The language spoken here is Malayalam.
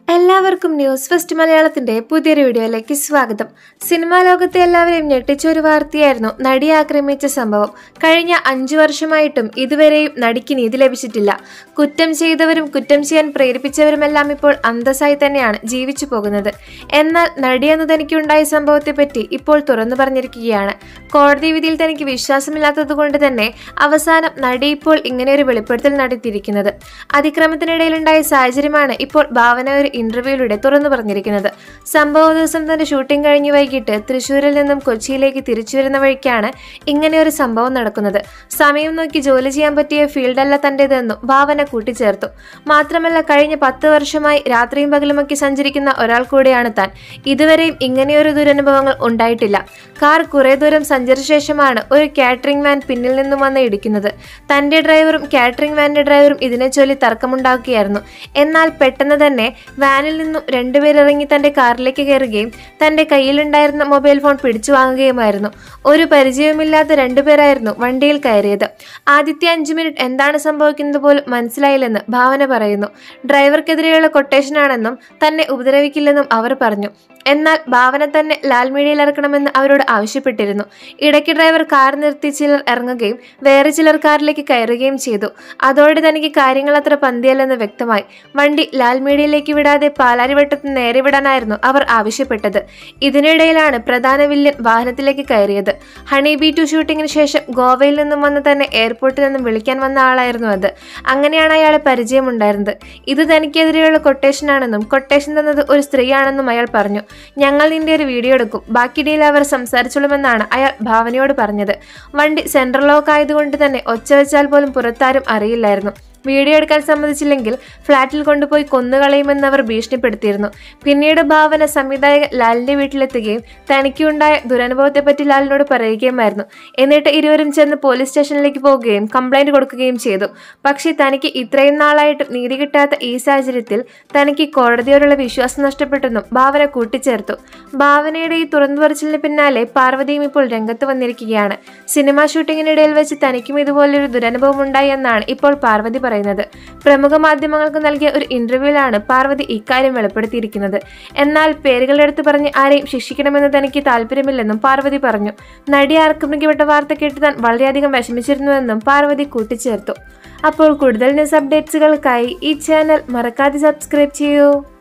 എല്ലാവർക്കും ന്യൂസ് ഫസ്റ്റ് മലയാളത്തിന്റെ പുതിയൊരു വീഡിയോയിലേക്ക് സ്വാഗതം സിനിമാ ലോകത്തെ എല്ലാവരെയും ഞെട്ടിച്ച ഒരു വാർത്തയായിരുന്നു നടിയെ ആക്രമിച്ച സംഭവം കഴിഞ്ഞ അഞ്ചു വർഷമായിട്ടും ഇതുവരെയും നടിക്ക് നീതി ലഭിച്ചിട്ടില്ല കുറ്റം ചെയ്തവരും കുറ്റം ചെയ്യാൻ പ്രേരിപ്പിച്ചവരുമെല്ലാം ഇപ്പോൾ അന്തസ്സായി തന്നെയാണ് ജീവിച്ചു പോകുന്നത് എന്നാൽ നടിയെന്ന് തനിക്കുണ്ടായ സംഭവത്തെപ്പറ്റി ഇപ്പോൾ തുറന്നു പറഞ്ഞിരിക്കുകയാണ് കോടതി വിധിയിൽ തനിക്ക് വിശ്വാസമില്ലാത്തത് കൊണ്ട് തന്നെ അവസാനം നടി ഇപ്പോൾ ഇങ്ങനെയൊരു വെളിപ്പെടുത്തൽ നടത്തിയിരിക്കുന്നത് അതിക്രമത്തിനിടയിലുണ്ടായ സാഹചര്യമാണ് ഇപ്പോൾ ഭാവന ഒരു ഇന്റർവ്യൂവിലൂടെ തുറന്നു പറഞ്ഞിരിക്കുന്നത് സംഭവ ദിവസം തന്റെ ഷൂട്ടിംഗ് കഴിഞ്ഞ് വൈകിട്ട് തൃശൂരിൽ നിന്നും കൊച്ചിയിലേക്ക് തിരിച്ചു വരുന്ന വഴിക്കാണ് ഇങ്ങനെ ഒരു സംഭവം നടക്കുന്നത് സമയം നോക്കി ജോലി ചെയ്യാൻ പറ്റിയ ഫീൽഡല്ല തന്റേതെന്നും ഭാവന കൂട്ടിച്ചേർത്തു മാത്രമല്ല കഴിഞ്ഞ പത്ത് വർഷമായി രാത്രിയും പകലുമൊക്കെ സഞ്ചരിക്കുന്ന ഒരാൾ കൂടെയാണ് താൻ ഇതുവരെയും ഇങ്ങനെയൊരു ദുരനുഭവങ്ങൾ ഉണ്ടായിട്ടില്ല കാർ കുറെ ദൂരം സഞ്ചരിച്ച ശേഷമാണ് ഒരു കാറ്ററിംഗ് വാൻ പിന്നിൽ നിന്നും വന്ന് ഇടിക്കുന്നത് തന്റെ ഡ്രൈവറും കാറ്ററിംഗ് വാനിന്റെ ഡ്രൈവറും ഇതിനെ ചൊല്ലി തർക്കമുണ്ടാക്കുകയായിരുന്നു എന്നാൽ പെട്ടെന്ന് തന്നെ വാനിൽ നിന്നും രണ്ടുപേരിറങ്ങി തന്റെ കാറിലേക്ക് കയറുകയും തന്റെ കയ്യിലുണ്ടായിരുന്ന മൊബൈൽ ഫോൺ പിടിച്ചു വാങ്ങുകയുമായിരുന്നു ഒരു പരിചയവുമില്ലാത്ത രണ്ടുപേരായിരുന്നു വണ്ടിയിൽ കയറിയത് ആദ്യത്തെ അഞ്ചു മിനിറ്റ് എന്താണ് സംഭവിക്കുന്നത് പോലും മനസ്സിലായില്ലെന്ന് ഭാവന പറയുന്നു ഡ്രൈവർക്കെതിരെയുള്ള കൊട്ടേഷനാണെന്നും തന്നെ ഉപദ്രവിക്കില്ലെന്നും അവർ പറഞ്ഞു എന്നാൽ ഭാവന തന്നെ ലാൽ മീഡിയയിൽ ഇറക്കണമെന്ന് അവരോട് ആവശ്യപ്പെട്ടിരുന്നു ഇടയ്ക്ക് ഡ്രൈവർ കാർ നിർത്തി ചിലർ ഇറങ്ങുകയും വേറെ ചിലർ കാറിലേക്ക് കയറുകയും ചെയ്തു അതോടെ തനിക്ക് കാര്യങ്ങൾ അത്ര പന്തിയല്ലെന്ന് വ്യക്തമായി വണ്ടി ലാൽ മീഡിയയിലേക്ക് വിടാതെ പാലാരിവട്ടത്ത് നേരെ വിടാനായിരുന്നു അവർ ആവശ്യപ്പെട്ടത് ഇതിനിടയിലാണ് പ്രധാന വില്ലൻ വാഹനത്തിലേക്ക് കയറിയത് ഹണി ബി ടു ഷൂട്ടിങ്ങിന് ശേഷം ഗോവയിൽ നിന്നും വന്ന് തന്നെ എയർപോർട്ടിൽ നിന്നും വിളിക്കാൻ വന്ന ആളായിരുന്നു അത് അങ്ങനെയാണ് അയാളെ പരിചയമുണ്ടായിരുന്നത് ഇത് തനിക്കെതിരെയുള്ള കൊട്ടേഷനാണെന്നും കൊട്ടേഷൻ തന്നത് ഒരു സ്ത്രീയാണെന്നും അയാൾ പറഞ്ഞു ഞങ്ങൾ നിന്റെ ഒരു വീഡിയോ എടുക്കും ബാക്കി ഡീൽ അവർ സംസാരിച്ചോളുമെന്നാണ് അയാൾ ഭാവനയോട് പറഞ്ഞത് വണ്ടി സെൻട്രൽ ലോക്ക് ആയതുകൊണ്ട് തന്നെ ഒച്ച വെച്ചാൽ പോലും പുറത്താരും അറിയില്ലായിരുന്നു വീഡിയോ എടുക്കാൻ സമ്മതിച്ചില്ലെങ്കിൽ ഫ്ളാറ്റിൽ കൊണ്ടുപോയി കൊന്നുകളയുമെന്ന് അവർ ഭീഷണിപ്പെടുത്തിയിരുന്നു പിന്നീട് ഭാവന സംവിധായകൻ ലാലിന്റെ വീട്ടിലെത്തുകയും തനിക്കുണ്ടായ ദുരനുഭവത്തെപ്പറ്റി ലാലിനോട് പറയുകയുമായിരുന്നു എന്നിട്ട് ഇരുവരും ചെന്ന് പോലീസ് സ്റ്റേഷനിലേക്ക് പോവുകയും കംപ്ലൈന്റ് കൊടുക്കുകയും ചെയ്തു പക്ഷേ തനിക്ക് ഇത്രയും നാളായിട്ട് നീതി കിട്ടാത്ത ഈ സാഹചര്യത്തിൽ തനിക്ക് കോടതിയോടുള്ള വിശ്വാസം നഷ്ടപ്പെട്ടെന്നും ഭാവന കൂട്ടിച്ചേർത്തു ഭാവനയുടെ ഈ തുറന്നു പറച്ചിലിന് പിന്നാലെ പാർവതിയും ഇപ്പോൾ രംഗത്ത് വന്നിരിക്കുകയാണ് സിനിമാ ഷൂട്ടിങ്ങിനിടയിൽ വെച്ച് തനിക്കും ഇതുപോലൊരു ദുരനുഭവം ഉണ്ടായി എന്നാണ് ഇപ്പോൾ പാർവതി പറയുന്നത് പ്രമുഖ മാധ്യമങ്ങൾക്ക് നൽകിയ ഒരു ഇന്റർവ്യൂവിലാണ് പാർവതി ഇക്കാര്യം വെളിപ്പെടുത്തിയിരിക്കുന്നത് എന്നാൽ പേരുകൾ എടുത്തു പറഞ്ഞ് ആരെയും ശിക്ഷിക്കണമെന്ന് തനിക്ക് താല്പര്യമില്ലെന്നും പാർവതി പറഞ്ഞു നടി ആക്രമിക്കപ്പെട്ട വാർത്ത കേട്ട് താൻ വളരെയധികം വിഷമിച്ചിരുന്നുവെന്നും പാർവതി കൂട്ടിച്ചേർത്തു അപ്പോൾ കൂടുതൽ ന്യൂസ് അപ്ഡേറ്റ്സുകൾക്കായി ഈ ചാനൽ മറക്കാതെ സബ്സ്ക്രൈബ് ചെയ്യൂ